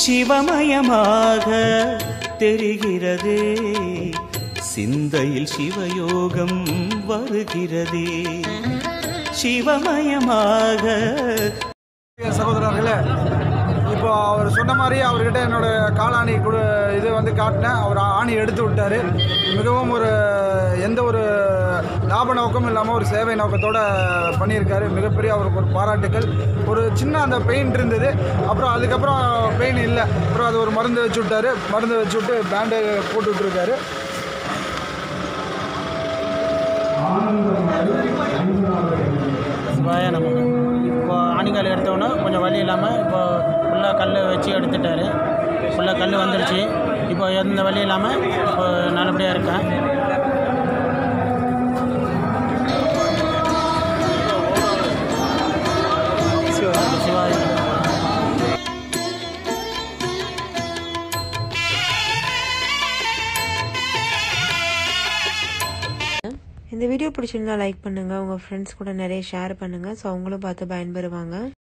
சிவமயமாக தெரிகிறதே சிந்தையில் சிவயோகம் வருகிறதே சிவமயமாக சகோதரர்களே இப்போ அவர் சொன்ன மாதிரி அவர்கிட்ட என்னோட காலாணி கொடு இது வந்து காட்டினேன் அவர் ஆணி எடுத்து விட்டார் மிகவும் ஒரு எந்த ஒரு லாப நோக்கமும் இல்லாமல் ஒரு சேவை நோக்கத்தோட பண்ணியிருக்காரு மிகப்பெரிய அவருக்கு ஒரு பாராட்டுக்கள் ஒரு சின்ன அந்த பெயின் இருந்தது அப்புறம் அதுக்கப்புறம் பெயின் இல்லை அப்புறம் அது ஒரு மருந்து வச்சு விட்டாரு மருந்து வச்சு விட்டு பேண்டு போட்டு விட்டுருக்காரு சிவாய நமக்கு இப்போ ஆணிக்கால் எடுத்தோன்னே கொஞ்சம் வலி இல்லாமல் இப்போ ஃபுல்லாக கல் வச்சு எடுத்துட்டாரு ஃபுல்லாக கல் வந்துருச்சு இப்போ எந்த வலி இல்லாமல் இப்போ நல்லபடியாக இருக்கேன் சிவாய நமக. இந்த வீடியோ பிடிச்சிருந்தா லைக் பண்ணுங்கள் உங்கள் ஃப்ரெண்ட்ஸ் கூட நிறைய ஷேர் பண்ணுங்கள் ஸோ அவங்களும் பார்த்து பயன்பெறுவாங்க